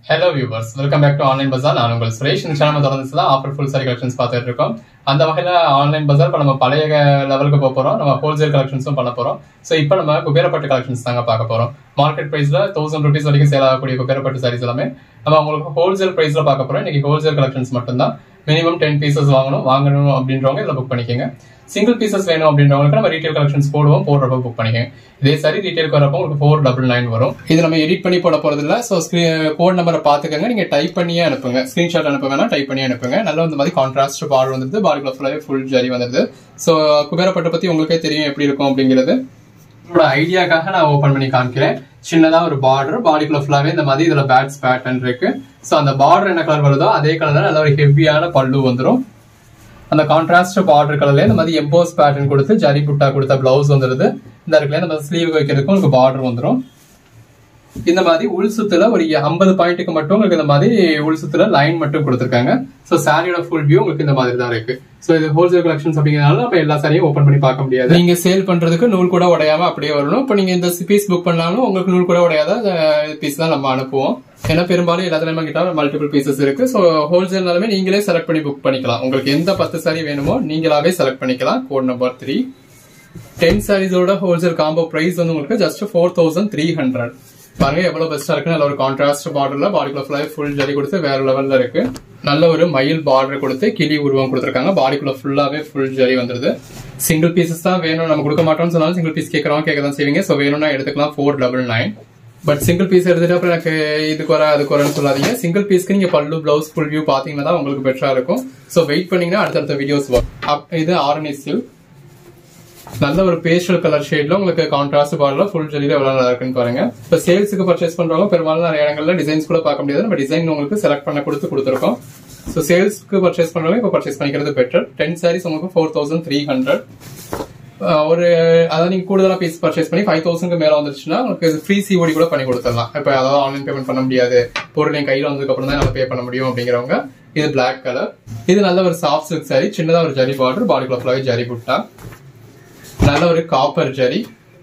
hello viewers welcome back to online பஜார் நான் உங்கள் சுரேஷ் இந்த சேனல் தொடர்ந்து தான் ஆஃபர் ஃபுல் சாரி கலெக்ஷன்ஸ் பார்த்துட்டு இருக்கோம் அந்த வகையில் ஆன்லைன் பஜார் இப்போ நம்ம பழைய லெவலுக்கு போக போகிறோம் நம்ம ஹோல்சேல் கலெக்ஷன்ஸும் பண்ண போகிறோம் ஸோ இப்போ நம்ம குபேரப்பட்டு கலெக்ஷன்ஸ் தாங்க பார்க்க போகிறோம் மார்க்கெட் ப்ரைஸில் தௌசண்ட் ருபீஸ் வரைக்கும் சேல் ஆகக்கூடிய குபேரப்பட்டு சாரீஸ் எல்லாமே நம்ம உங்களுக்கு ஹோல்சேல் ப்ரைஸில் பார்க்க போகிறோம் இன்னைக்கு ஹோல்சேல் கலெக்ஷன்ஸ் மட்டும்தான் மினிமம் டென் பீசஸ் வாங்கணும் வாங்கணும் அப்படின்றவங்க இதில் புக் பண்ணிக்கோங்க சிங்கிள் பீசஸ் வேணும் அப்படின்றவங்களுக்கு நம்ம ரீட்டைல் கலெக்ஷன்ஸ் போடுவோம் போடுறப்ப புக் பண்ணிக்கோங்க இதே சாரி ரீட்டைலுக்கு வரப்போ உங்களுக்கு ஃபோர் டபுள் நைன் வரும் இது நம்ம எடிட் பண்ணி போட போறது இல்ல ஸோ கோட் நம்பரை பார்த்துக்கோங்க நீங்க டைப் பண்ணியே அனுப்புங்க ஸ்கிரீன்ஷாட் அனுப்ப வேணா டைப் பண்ணி அனுப்புங்க நல்ல இந்த மாதிரி கான்ட்ராஸ்ட் பார்டர் வந்துருது பாடிக்குள்ள ஃபுல்லாவே ஃபுல் ஜரி வந்துருது ஸோ குபேரப்பட்டை பத்தி உங்களுக்கே தெரியும் எப்படி இருக்கும் அப்படிங்கிறது உங்களோட ஐடியாக்காக நான் ஓபன் பண்ணி காமிக்கிறேன் சின்னதா ஒரு பார்டர் பாடிக்குள்ள ஃபுல்லாவே இந்த மாதிரி இதுல பேட்ஸ் பேட்டர்ன் இருக்கு ஸோ அந்த பார்டர் என்ன கலர் வருதோ அதே கலர்ல நல்ல ஒரு ஹெவியான பல்லு வந்துடும் அந்த கான்ட்ராஸ்ட் பார்டர் கலர்ல இந்த மாதிரி எம்போஸ் பேட்டர்ன் கொடுத்து ஜரி புட்டா கொடுத்த பிளவுஸ் வந்துருது இந்த இடத்துல இந்த ஸ்லீவ் வைக்கிறதுக்கும் உங்களுக்கு பார்டர் வந்துடும் இந்த மாதிரி உள் சுத்துல ஒரு ஐம்பது பாயிண்ட்டுக்கு மட்டும் உங்களுக்கு இந்த மாதிரி உள் சுத்துல லைன் மட்டும் கொடுத்துருக்காங்க ஸோ சாரியோட ஃபுல் வியூ உங்களுக்கு இந்த மாதிரி தான் இருக்கு ஸோ இது ஹோல்சேல் கலெக்ஷன்ஸ் அப்படிங்கிறதுனால நம்ம எல்லா சாரியும் ஓப்பன் பண்ணி பார்க்க முடியாது நீங்க சேல் பண்றதுக்கு நூல் கூட உடையாம அப்படியே வரணும் இப்போ நீங்க இந்த பீஸ் புக் பண்ணாலும் உங்களுக்கு நூல் கூட உடையாத பீஸ் தான் நம்ம அனுப்புவோம் ஏன்னா பெரும்பாலும் எல்லாத்துலயுமே கிட்ட மல்டிபிள் பீசஸ் இருக்கு ஸோ ஹோல்சேல்னாலுமே நீங்களே செலக்ட் பண்ணி புக் பண்ணிக்கலாம் உங்களுக்கு எந்த பத்து சாரி வேணுமோ நீங்களாவே செலக்ட் பண்ணிக்கலாம் கோட் நம்பர் த்ரீ டென் சாரீஸோட ஹோல்சேல் காம்போ பிரைஸ் வந்து உங்களுக்கு just four thousand three hundred பாருங்க எவ்வளவு பெஸ்டா இருக்கு நல்ல ஒரு கான்ட்ராஸ்ட் பார்டர்ல பாடிக்குள்ள ஃபுல்லாவே ஃபுல் ஜரி கொடுத்து வேற லெவல்ல இருக்கு நல்ல ஒரு மயில் பார்டர் கொடுத்து கிளி உருவம் கொடுத்துருக்காங்க பாடிக்குள்ள ஃபுல்லாவே ஃபுல் ஜரி வந்துருது சிங்கிள் பீசஸ் தான் வேணும் நம்ம கொடுக்க மாட்டோம்னு சொன்னாலும் சிங்கிள் பீஸ் கேட்கறோம் கேட்க தான் செய்வீங்க ஸோ வேணும்னா எடுத்துக்கலாம் four double nine but single piece எடுத்துட்டு அப்புறம் எனக்கு இதுக்கு வர அதுக்கு வரன்னு சொல்லாதீங்க சிங்கிள் பீஸ்க்கு நீங்க பல்லு பிளவுஸ் ஃபுல் வியூ பாத்தீங்கன்னா தான் உங்களுக்கு பெட்டரா இருக்கும் ஸோ வெயிட் பண்ணீங்கன்னா அடுத்தடுத்த வீடியோஸ் வரும் இது ஆர்னி சில்க் நல்ல ஒரு பேஸ்டல் கலர் ஷேட்ல உங்களுக்கு கான்ட்ராஸ்ட் பார்டர்ல ஃபுல் ஜெலியில எவ்வளவு நல்லா இருக்குன்னு பாருங்க இப்ப சேல்ஸுக்கு பர்ச்சேஸ் பண்றவங்க பெரும்பாலும் நிறைய இடங்கள்ல டிசைன்ஸ் கூட பார்க்க முடியாது நம்ம டிசைன் உங்களுக்கு செலக்ட் பண்ண கொடுத்து கொடுத்துருக்கோம் ஸோ சேல்ஸ்க்கு பர்ச்சேஸ் பண்றவங்க இப்போ பர்ச்சேஸ் பண்ணிக்கிறது பெட்டர் டென் சாரீஸ் உங்களுக்கு ஃபோர் தௌசண்ட் த்ரீ ஹண்ட்ரட் ஒரு அதாவது நீங்க கூடுதலா பீஸ் பர்ச்சேஸ் பண்ணி ஃபைவ் தௌசண்ட் மேல வந்துருச்சுன்னா உங்களுக்கு ஃப்ரீ சிஓடி கூட பண்ணி கொடுத்துடலாம் இப்ப அதாவது ஆன்லைன் பேமெண்ட் பண்ண முடியாது பொருள் என் கையில வந்ததுக்கு அப்புறம் தான் நம்ம பே பண்ண முடியும் அப்படிங்கிறவங்க இது பிளாக் கலர் இது நல்ல ஒரு சாஃப்ட் சில்க் சாரி சின்னதா ஒரு ஜரி பார்டர் பாடி ஃபுல்லாவே ஜரி புட்டா நல்ல ஒரு காப்பர் ஜரி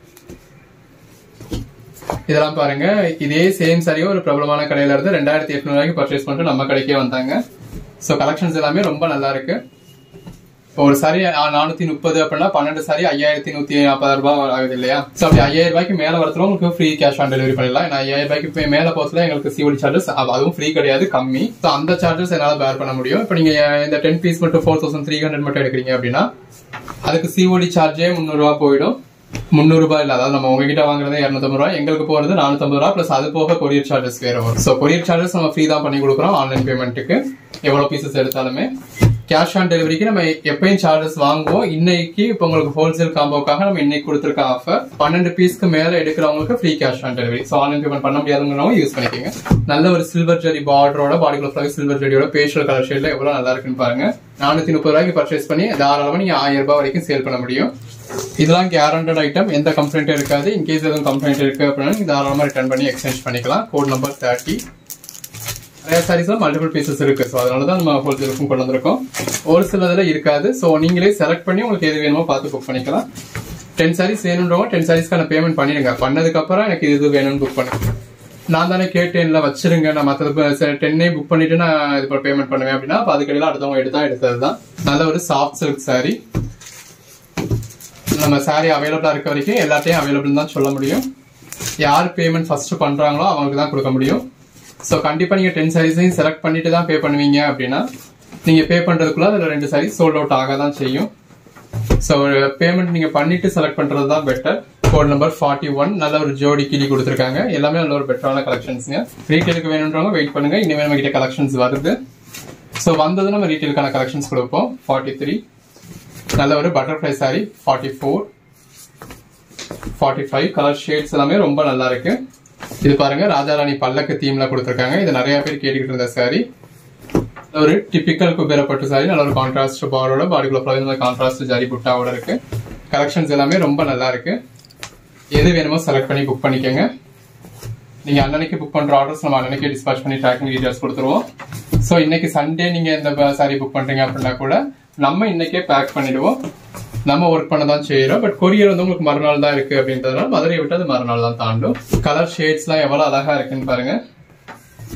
இதெல்லாம் பாருங்க இதே சேம் சாரியும் ஒரு பிரபலமான கடையில இருந்து ரெண்டாயிரத்தி எட்நூறு ரூபாய்க்கு பர்ச்சேஸ் பண்ணிட்டு நம்ம கடைக்கே வந்தாங்க ஸோ கலெக்ஷன்ஸ் எல்லாமே ரொம்ப நல்லா இருக்கு ஒரு சாரி நானூத்தி முப்பது அப்படின்னா பன்னெண்டு சாரி ஐயாயிரத்தி நூத்தி நாற்பது ரூபாய் ஆகுது இல்லையா ஸோ அப்படி ஐயாயிரம் ரூபாய்க்கு மேல வரத்துல உங்களுக்கு ஃப்ரீ கேஷ் ஆன் டெலிவரி பண்ணிடலாம் ஏன்னா ஐயாயிரம் ரூபாய்க்கு மேல போச்சுல எங்களுக்கு சிஓடி சார்ஜஸ் அதுவும் ஃப்ரீ கிடையாது கம்மி ஸோ அந்த சார்ஜஸ் என்னால பேர் பண்ண முடியும் இப்போ நீங்க இந்த டென் பீஸ் மட்டும் ஃபோர் தௌசண்ட் த்ரீ ஹண்ட்ரட் மட்டும் எடுக்கிறீங்க அப்படின்னா அதுக்கு சிஓடி சார்ஜே முந்நூறுரூவா போயிடும் முந்நூறு ரூபாய் இல்ல அதாவது நம்ம உங்ககிட்ட வாங்குறது இரநூத்தம்பது ரூபாய் எங்களுக்கு போறது நானூத்தம்பது ரூபாய் பிளஸ் அது போக கொரியர் சார்ஜஸ் வேற வரும் ஸோ கொரியர் சார்ஜஸ் நம்ம ஃப்ரீ தான் பண்ணி கொடுக்குறோம் ஆன்லைன் பேமெண்ட்டுக்கு எவ்வளவு பீசஸ் எடுத்தாலுமே கேஷ் ஆன் டெலிவரிக்கு நம்ம எப்பயும் சார்ஜஸ் வாங்குவோம் இன்னைக்கு இப்போ உங்களுக்கு ஹோல்சேல் காம்போக்காக நம்ம இன்னைக்கு கொடுத்துருக்க ஆஃபர் பன்னெண்டு பீஸ்க்கு மேல எடுக்கிறவங்களுக்கு free cash on delivery so online payment பண்ண முடியாதவங்க யூஸ் பண்ணிக்கோங்க நல்ல ஒரு சில்வர் ஜெரி பார்டரோட பாடிக்குள்ள ஃபுல்லாக சில்வர் ஜெரியோட பேஷியல் கலர் ஷேட்ல எவ்வளவு நல்லா இருக்குன்னு பாருங்க நானூத்தி முப்பது ரூபாய்க்கு பர்ச்சேஸ் பண்ணி தாராளமா நீங்க ஆயிரம் ரூபாய் வரைக்கும் சேல் பண்ண முடியும் இதெல்லாம் கேரண்டட் ஐட்டம் எந்த கம்ப்ளைண்ட்டும் இருக்காது இன்கேஸ் எதுவும் கம்ப்ளைண்ட் இருக்கு அப்படின்னா நீங்க தாராளமா ரிட்டர்ன் பண்ணி எக்ஸ்சேஞ்ச் பண்ணிக்கலாம் கோட் நம்பர் தேர்ட்டி நிறைய சாரீஸ்ல மல்டிபிள் பீசஸ் இருக்கு ஸோ அதனால தான் நம்ம ஹோல்சேலுக்கும் கொண்டு வந்திருக்கோம் ஒரு சிலதுல இருக்காது ஸோ நீங்களே செலக்ட் பண்ணி உங்களுக்கு எது வேணுமோ பார்த்து புக் பண்ணிக்கலாம் டென் சாரீஸ் வேணுன்றவங்க டென் சாரீஸ்க்கான பேமெண்ட் பண்ணிடுங்க பண்ணதுக்கு அப்புறம் எனக்கு இது வேணும்னு புக் பண்ணுங்க நான் தானே கேட்டேன்ல வச்சிருங்க நான் மற்றது டென்னே புக் பண்ணிட்டு நான் இது பேமெண்ட் பண்ணுவேன் அப்படின்னா அதுக்கடையில அடுத்தவங்க எடுத்தா எடுத்தது தான் நல்ல ஒரு சாஃப்ட் சில்க் சாரி நம்ம சாரி அவைலபிளா இருக்க வரைக்கும் எல்லாத்தையும் அவைலபிள் தான் சொல்ல முடியும் யார் பேமெண்ட் ஃபர்ஸ்ட் பண்றாங்களோ அவங்களுக்கு தான் கொடுக்க முடியும் ஸோ கண்டிப்பா நீங்க டென் சாரீஸையும் செலக்ட் பண்ணிட்டு தான் பே பண்ணுவீங்க அப்படின்னா நீங்க பே பண்றதுக்குள்ள அதுல ரெண்டு சாரீஸ் சோல்ட் அவுட் ஆக தான் செய்யும் ஸோ பேமெண்ட் நீங்க பண்ணிட்டு செலக்ட் பண்றது தான் better code number forty one நல்ல ஒரு ஜோடி கிளி கொடுத்துருக்காங்க எல்லாமே நல்ல ஒரு பெட்டரான கலெக்ஷன்ஸ்ங்க ரீட்டைலுக்கு வேணுன்றவங்க வெயிட் பண்ணுங்க இனிமேல் நம்ம கிட்ட கலெக்ஷன்ஸ் வருது ஸோ வந்தது நம்ம ரீட்டைலுக்கான கலெக்ஷன்ஸ் கொடுப்போம் ஃபார்ட்டி த்ரீ நல்ல ஒரு butterfly sari forty four forty five colour shades எல்லாமே ரொம்ப நல்லா இருக்கு இது பாருங்க ராஜாராணி பல்லக்கு தீம்ல கொடுத்துருக்காங்க இது நிறைய பேர் கேட்டுக்கிட்டு இருந்த சாரி ஒரு டிபிக்கல் குபேரப்பட்டு சாரி நல்ல ஒரு கான்ட்ராஸ்ட் பாரோட பாடிக்குள்ள ஃபுல்லாக கான்ட்ராஸ்ட் ஜரி புட்டாவோட இருக்கு கலெக்ஷன்ஸ் எல்லாமே ரொம்ப நல்லா இருக்கு எது வேணுமோ செலக்ட் பண்ணி புக் பண்ணிக்கோங்க நீங்க அன்னன்னைக்கு புக் பண்ற ஆர்டர்ஸ் நம்ம அன்னன்னைக்கு டிஸ்பாச் பண்ணி ட்ராக்கிங் டீடைல்ஸ் கொடுத்துருவோம் ஸோ இன்னைக்கு சண்டே நீங்க இந்த சாரி புக் பண்றீங்க அப்படின்னா கூட நம்ம இன்னைக்கே பேக் பண்ணிடுவோம் நம்ம ஒர்க் பண்ண தான் செய்யறோம் பட் கொரியர் வந்து உங்களுக்கு மறுநாள் தான் இருக்கு அப்படின்றதுனால மதுரையை விட்டு அது மறுநாள் தான் தாண்டும் கலர் ஷேட்ஸ்லாம் எவ்வளவு அழகா இருக்குன்னு பாருங்க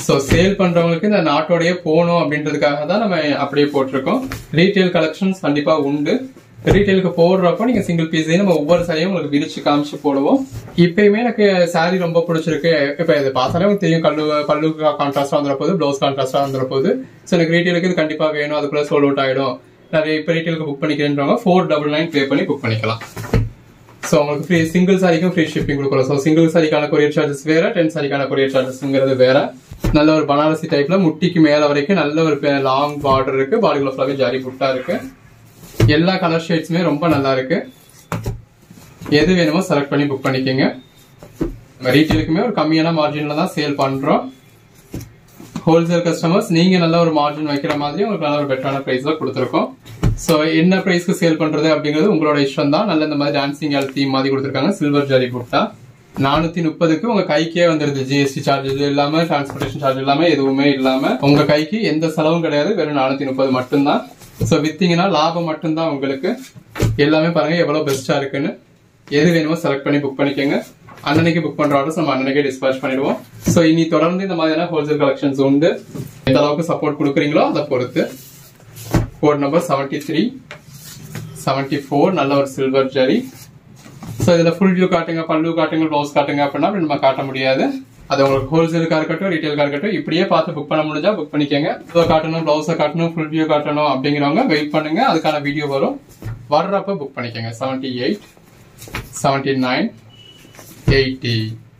ஸோ சேல் பண்றவங்களுக்கு இந்த நாட்டோடயே போகணும் அப்படின்றதுக்காக தான் நம்ம அப்படியே போட்டிருக்கோம் ரீட்டைல் கலெக்ஷன்ஸ் கண்டிப்பா உண்டு ரீட்டைலுக்கு போடுறப்போ நீங்க சிங்கிள் பீஸையும் நம்ம ஒவ்வொரு சாரியும் உங்களுக்கு விரிச்சு காமிச்சு போடுவோம் இப்பயுமே எனக்கு சாரி ரொம்ப பிடிச்சிருக்கு இப்ப இது பார்த்தாலே உங்களுக்கு தெரியும் கல்லு பல்லு கான்ட்ராஸ்டா வந்துட போகுது பிளவுஸ் கான்ட்ராஸ்டா வந்துட போகுது ஸோ எனக்கு ரீட்டைலுக்கு இது கண்டிப்பா வேணும் அதுக்குள்ள சோல் அவுட் ஆயிடும் நிறைய இப்போ ரீட்டைலுக்கு புக் பண்ணிக்கிறேன்றவங்க ஃபோர் டபுள் நைன் பே பண்ணி புக் பண்ணிக்கலாம் ஸோ உங்களுக்கு ஃப்ரீ சிங்கிள் சாரிக்கும் ஃப்ரீ ஷிப்பிங் கொடுக்குறோம் ஸோ சிங்கிள் சாரிக்கான கொரியர் சார்ஜஸ் வேற டென் சாரிக்கான கொரியர் சார்ஜஸ்ங்கிறது வேற நல்ல ஒரு பனாரசி டைப்ல முட்டிக்கு மேல வரைக்கும் நல்ல ஒரு லாங் பார்டர் இருக்கு பாடிக்குள்ள ஃபுல்லாவே ஜாரி புட்டா இருக்கு எல்லா கலர் ஷேட்ஸுமே ரொம்ப நல்லா இருக்கு எது வேணுமோ செலக்ட் பண்ணி புக் பண்ணிக்கோங்க ரீட்டெயிலுக்குமே ஒரு கம்மியான மார்ஜின்ல தான் சேல் பண்றோம் ஹோல்சேல் கஸ்டமர்ஸ் நீங்க நல்ல ஒரு மார்ஜின் வைக்கிற மாதிரி உங்களுக்கு நல்ல ஒரு பெட்டரான பிரைஸ்ல கொடுத்துருக்கோம் ஸோ என்ன பிரைஸ்க்கு சேல் பண்றது அப்படிங்கிறது உங்களோட இஷ்டம் தான் நல்ல இந்த மாதிரி டான்சிங் ஆல் தீம் மாதிரி கொடுத்துருக்காங்க சில்வர் ஜாரி புட்டா நானூத்தி முப்பதுக்கு உங்க கைக்கே வந்துருது ஜிஎஸ்டி சார்ஜஸ் இல்லாம டிரான்ஸ்போர்டேஷன் சார்ஜ் இல்லாம எதுவுமே இல்லாம உங்க கைக்கு எந்த செலவும் கிடையாது வெறும் நானூத்தி முப்பது மட்டும்தான் ஸோ வித்தீங்கன்னா லாபம் மட்டும்தான் உங்களுக்கு எல்லாமே பாருங்க எவ்வளவு பெஸ்டா இருக்குன்னு எது வேணுமோ செலக்ட் பண்ணி புக் பண்ணிக்கோங்க அன்னன்னைக்கு புக் பண்ற ஆர்டர்ஸ் நம்ம அன்னன்னைக்கே டிஸ்பேச் பண்ணிடுவோம் ஸோ இனி தொடர்ந்து இந்த மாதிரியான ஹோல்சேல் கலெக்ஷன்ஸ் உண்டு எந்த அளவுக்கு சப்போர்ட் கொடுக்குறீங்களோ அதை பொறுத்து code number seventy three seventy four நல்ல ஒரு சில்வர் ஜரி ஸோ இதில் ஃபுல் வியூ காட்டுங்க பல்லு காட்டுங்க ப்ளவுஸ் காட்டுங்க அப்படின்னா அப்படி நம்ம காட்ட முடியாது அது உங்களுக்கு ஹோல்சேலுக்காக இருக்கட்டும் ரீட்டைலுக்காக இருக்கட்டும் இப்படியே பார்த்து புக் பண்ண முடிஞ்சா புக் பண்ணிக்கோங்க இதை காட்டணும் ப்ளவுஸை காட்டணும் ஃபுல் வியூ காட்டணும் அப்படிங்கிறவங்க வெயிட் பண்ணுங்க அதுக்கான வீடியோ வரும் வர்றப்ப புக் பண்ணிக்கோங்க seventy eight seventy nine eighty